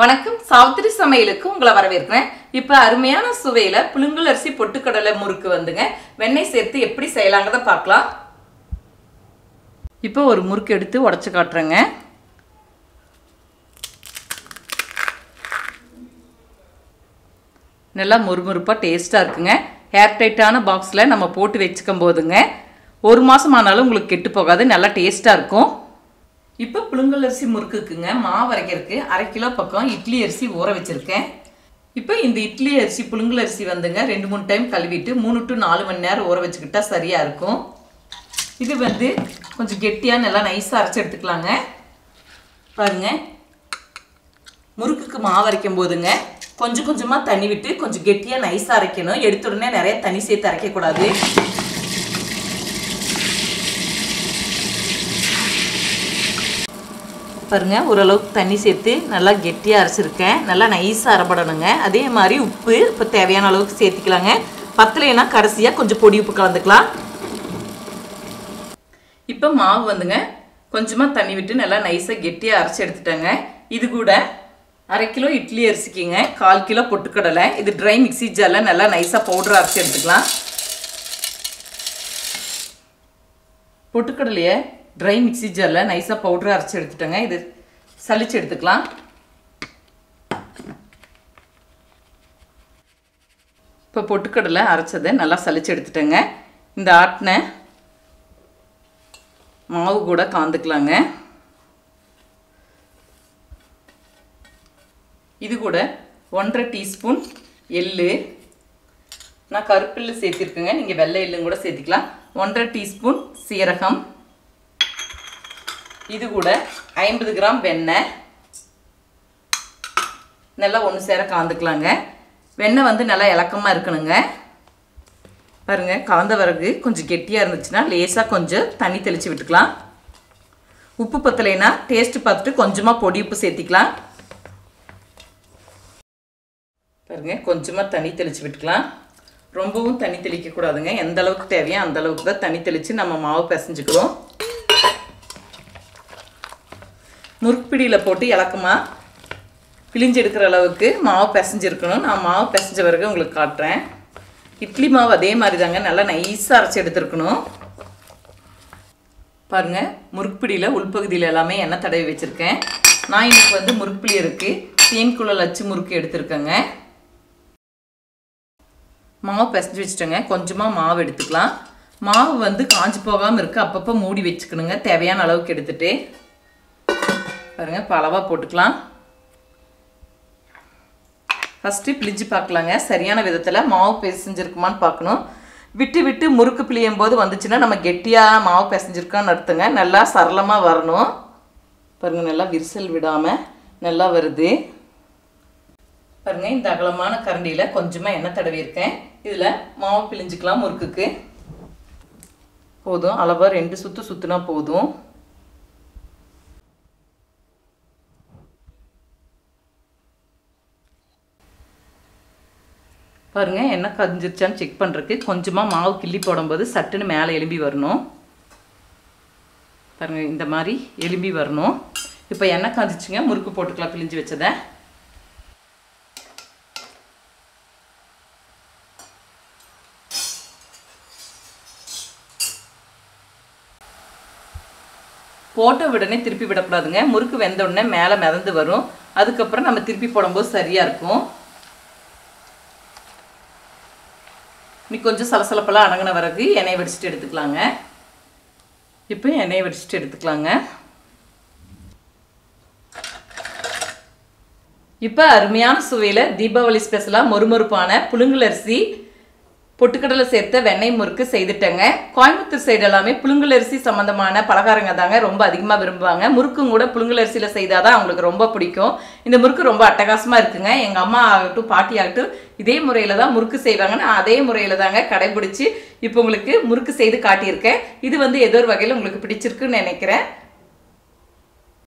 வணக்கம் சாவித்திரி சமையலுக்கு உங்களை வரவேற்கிறேன் இப்போ அருமையான சுவையில் புழுங்கல் அரிசி பொட்டுக்கடலை முறுக்கு வந்துங்க வெண்ணெய் சேர்த்து எப்படி செய்யலாங்கிறத பார்க்கலாம் இப்போ ஒரு முறுக்கு எடுத்து உடச்சி காட்டுறேங்க நல்லா முறுமுறுப்பாக டேஸ்ட்டாக இருக்குங்க ஏர் டைட்டான பாக்ஸில் நம்ம போட்டு வச்சுக்கும் போதுங்க ஒரு மாதம் ஆனாலும் உங்களுக்கு கெட்டு போகாது நல்லா டேஸ்ட்டாக இருக்கும் இப்போ புழுங்கல் அரிசி முறுக்குக்குங்க மாவு அரைக்கிறதுக்கு அரை கிலோ பக்கம் இட்லி அரிசி ஊற வச்சுருக்கேன் இப்போ இந்த இட்லி அரிசி புழுங்கல் அரிசி வந்துங்க ரெண்டு மூணு டைம் கழுவிட்டு மூணு டு நாலு மணி நேரம் ஊற வச்சுக்கிட்டா சரியாக இருக்கும் இது வந்து கொஞ்சம் கெட்டியாக நல்லா நைஸாக அரைச்சி எடுத்துக்கலாங்க பாருங்க முறுக்குக்கு மாவு அரைக்கும் போதுங்க கொஞ்சம் கொஞ்சமாக தண்ணி விட்டு கொஞ்சம் கெட்டியாக நைஸாக அரைக்கணும் எடுத்த உடனே நிறைய தண்ணி சேர்த்து அரைக்கக்கூடாது பாருங்க ஓரளவுக்கு தண்ணி சேர்த்து நல்லா கெட்டியாக அரைச்சிருக்கேன் நல்லா நைஸாக அரைப்படணுங்க அதே மாதிரி உப்பு இப்போ தேவையான அளவுக்கு சேர்த்துக்கலாங்க பத்தலைன்னா கடைசியாக கொஞ்சம் பொடி உப்பு கலந்துக்கலாம் இப்போ மாவு வந்துங்க கொஞ்சமாக தண்ணி விட்டு நல்லா நைஸாக கெட்டியாக அரைச்சி எடுத்துட்டேங்க இது கூட அரை கிலோ இட்லி அரிசிக்குங்க கால் கிலோ பொட்டுக்கடலை இது ட்ரை மிக்ஸி ஜாரில் நல்லா நைஸாக பவுடர் அரைச்சி எடுத்துக்கலாம் பொட்டுக்கடலையை ட்ரை மிக்ஸி ஜாரில் நைஸாக பவுடர் அரைச்சி எடுத்துட்டேங்க இது சலிச்சு எடுத்துக்கலாம் இப்போ பொட்டுக்கடலை அரைச்சதை நல்லா சலிச்சு எடுத்துட்டேங்க இந்த ஆட்டின மாவு கூட காந்துக்கலாங்க இது கூட ஒன்றரை டீஸ்பூன் எள்ளு நான் கருப்பில் சேர்த்திருக்கேங்க நீங்கள் வெள்ளை எள்ளும் கூட சேர்த்திக்கலாம் ஒன்றரை டீஸ்பூன் சீரகம் இது கூட ஐம்பது கிராம் வெண்ணெய் நல்லா ஒன்று சேர கலந்துக்கலாங்க வெண்ணெய் வந்து நல்லா இலக்கமாக இருக்கணுங்க பாருங்க கலந்த பிறகு கொஞ்சம் கெட்டியாக இருந்துச்சுன்னா லேசாக கொஞ்சம் தண்ணி தெளித்து விட்டுக்கலாம் உப்பு பத்தலைன்னா டேஸ்ட்டு பார்த்துட்டு கொஞ்சமாக பொடி உப்பு சேர்த்திக்கலாம் பாருங்க கொஞ்சமாக தண்ணி தெளித்து விட்டுக்கலாம் ரொம்பவும் தண்ணி தெளிக்கக்கூடாதுங்க எந்த அளவுக்கு தேவையோ அந்த அளவுக்கு தான் தண்ணி தெளித்து நம்ம மாவு பிசைஞ்சுக்கிறோம் முறுக்குப்பிடியில் போட்டு இலக்கமாக பிழிஞ்சு எடுக்கிற அளவுக்கு மாவு பிசைஞ்சிருக்கணும் நான் மாவு பிசைஞ்ச பிறகு உங்களுக்கு காட்டுறேன் இட்லி மாவு அதே மாதிரி தாங்க நல்லா நைஸாக அரைச்சி எடுத்துருக்கணும் பாருங்கள் முறுக்குப்பிடியில் உள்பகுதியில் எல்லாமே எண்ணெய் தடவி வச்சுருக்கேன் நான் இன்னைக்கு வந்து முறுக்குப்பிடி இருக்குது தேன்குழல் அச்சு முறுக்கு எடுத்திருக்கேங்க மாவு பிசைஞ்சு வச்சுட்டேங்க கொஞ்சமாக மாவு எடுத்துக்கலாம் மாவு வந்து காஞ்சி போகாமல் இருக்குது அப்பப்போ மூடி வச்சுக்கணுங்க தேவையான அளவுக்கு எடுத்துகிட்டு பாருங்கள் இப்போ அளவாக போட்டுக்கலாம் ஃபஸ்ட்டு பிழிஞ்சு பார்க்கலாங்க சரியான விதத்தில் மாவு பிசைஞ்சிருக்குமான்னு பார்க்கணும் விட்டு விட்டு முறுக்கு பிழியும் போது வந்துச்சுன்னா நம்ம கெட்டியாக மாவு பிசைஞ்சிருக்கோன்னு அர்த்தங்க நல்லா சரளமாக வரணும் பாருங்கள் நல்லா விரிசல் விடாமல் நல்லா வருது பாருங்கள் இந்த அகலமான கரண்டியில் கொஞ்சமாக எண்ணெய் தடவி இருக்கேன் இதில் மாவு பிழிஞ்சிக்கலாம் முறுக்குக்கு போதும் அளவாக ரெண்டு சுற்று சுற்றுனா போதும் பாருங்கள் எண்ணெய் கஞ்சிருச்சான்னு செக் பண்ணுறதுக்கு கொஞ்சமாக மாவு கிள்ளி போடும்போது சட்டுன்னு மேலே எலும்பி வரணும் பாருங்கள் இந்த மாதிரி எலும்பி வரணும் இப்போ எண்ணெய் காஞ்சிச்சுங்க முறுக்கு போட்டுக்கலாம் பிழிஞ்சு வச்சதை போட்ட உடனே திருப்பி விடக்கூடாதுங்க முறுக்கு வெந்த உடனே மேலே மிதந்து வரும் அதுக்கப்புறம் நம்ம திருப்பி போடும்போது சரியாக இருக்கும் நீ கொஞ்சம் சலசலப்பெல்லாம் அடங்கின பிறகு எண்ணெய் வடிச்சிட்டு எடுத்துக்கலாங்க இப்போ எண்ணெயை வடிச்சிட்டு எடுத்துக்கலாங்க இப்போ அருமையான சுவையில் தீபாவளி ஸ்பெஷலாக மொறுமொறுப்பான புழுங்கல் அரிசி பொட்டுக்கடலை சேர்த்த வெண்ணெய் முறுக்கு செய்துட்டேங்க கோயம்புத்தூர் சைடு எல்லாமே புழுங்கல் அரிசி சம்மந்தமான பலகாரங்க தாங்க ரொம்ப அதிகமாக விரும்புவாங்க முறுக்கும் கூட புழுங்கல் அரிசியில் செய்தால் தான் அவங்களுக்கு ரொம்ப பிடிக்கும் இந்த முறுக்கு ரொம்ப அட்டகாசமாக இருக்குங்க எங்கள் அம்மா ஆகட்டும் பாட்டி ஆகட்டும் இதே முறையில் தான் முறுக்கு செய்வாங்க நான் அதே முறையில் தாங்க கடைபிடிச்சி இப்போ உங்களுக்கு முறுக்கு செய்து காட்டியிருக்கேன் இது வந்து ஏதோ ஒரு வகையில் உங்களுக்கு பிடிச்சிருக்குன்னு நினைக்கிறேன்